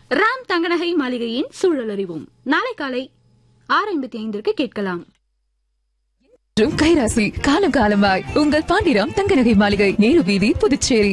ராம் தங்கநகை மாளிகையின் சூழல் அறிவோம் நாளை காலை ஆறு ஐம்பத்தி ஐந்திற்கு கேட்கலாம் மற்றும் கைராசி காலம் காலமாய் உங்கள் பாண்டிராம் தங்கநகை மாளிகை நேரு வீதி Puducherry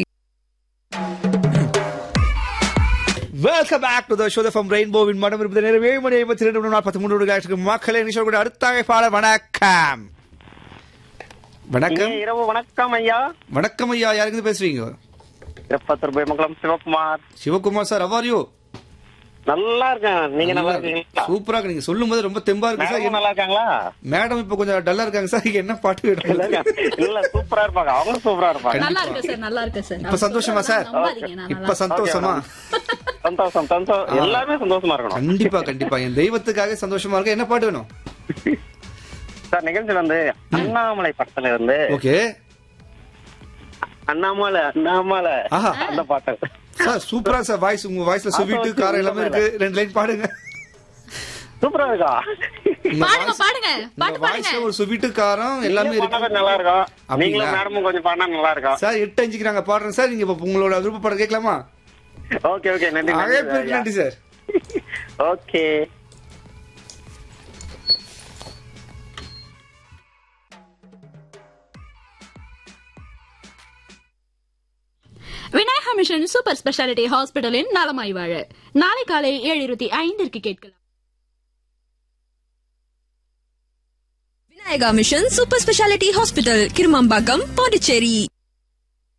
welcome back to the show from ரெயின்போவின் மடம் இருப்பது நேரம் ஏழு மணி ஐம்பத்தி ரெண்டு மணி நாள் பத்து மூணு காட்சிக்கு மக்களை நிஷா கூட அடுத்த அழைப்பாளர் வணக்கம் வணக்கம் இனிய இரவு வணக்கம் ஐயா வணக்கம் ஐயா யாருக்கு பேசுறீங்க Tiruppattur Pemangalam Sivakumar Sivakumar sir how are you நல்லா இருக்கேன் நீங்க நல்லா இருக்கீங்களா சூப்பரா இருக்கு நீங்க சொல்லும் போது ரொம்ப தெம்பா இருக்கு சார் மேடமும் நல்லா இருக்காங்களா மேடம் இப்ப கொஞ்சம் டல்லா இருக்காங்க சார் என்ன பாட்டு இல்ல, வேணும் இல்ல சூப்பரா இருப்பாங்க அவங்க சூப்பரா இருப்பாங்க நல்லா இருக்கு சார் நல்லா இருக்கு சார் இப்ப சந்தோஷமா சார் நம்பாதீங்க, நான் இப்ப நல்லா சந்தோஷமா சந்தோஷம் சந்தோஷம் எல்லாருமே சந்தோஷமா இருக்கணும் கண்டிப்பா கண்டிப்பா என் தெய்வத்துக்காக சந்தோஷமா இருக்கு என்ன பாட்டு வேணும் சார் நிகழ்ச்சி வந்து அண்ணாமலை படத்துல இருந்து ஓகே அண்ணாமலை அண்ணாமலை ஆஹா. அந்த பாட்டு சார் சூப்பரா சார் வாய்ஸ் உங்க வாய்ஸ்ல சுவிட்டு காரம் எல்லாமே இருக்கு ரெண்டு லைன் பாடுங்க சூப்பரா இருக்கா உங்க பாடுங்க voice- பாடுங்க உங்க பாட்டு பாடுங்க வாய்ஸ்ல ஒரு சுவிட்டு காரம் எல்லாமே நீங்க பாடினா இருக்கு நல்லா இருக்கும் அப்படிங்களா? நீங்களும் மேடமும் கொஞ்சம் பாடினா நல்லா இருக்கும் சார் எட்டு அஞ்சுக்கு நாங்க பாடுறோம் சார் நீங்க இப்ப உங்களோட விருப்ப பாடம் கேட்கலாமா ஓகே ஓகே நன்றி அழைப்பு இருக்கு நன்றி sir okay Vinayaka mission super speciality ஹாஸ்பிட்டலின் நலமாய் வாழ நாளை காலை ஏழு இருபத்தி ஐந்திற்கு கேட்கலாம் Vinayaka mission super speciality hospital Kirumampakkam Pondicherry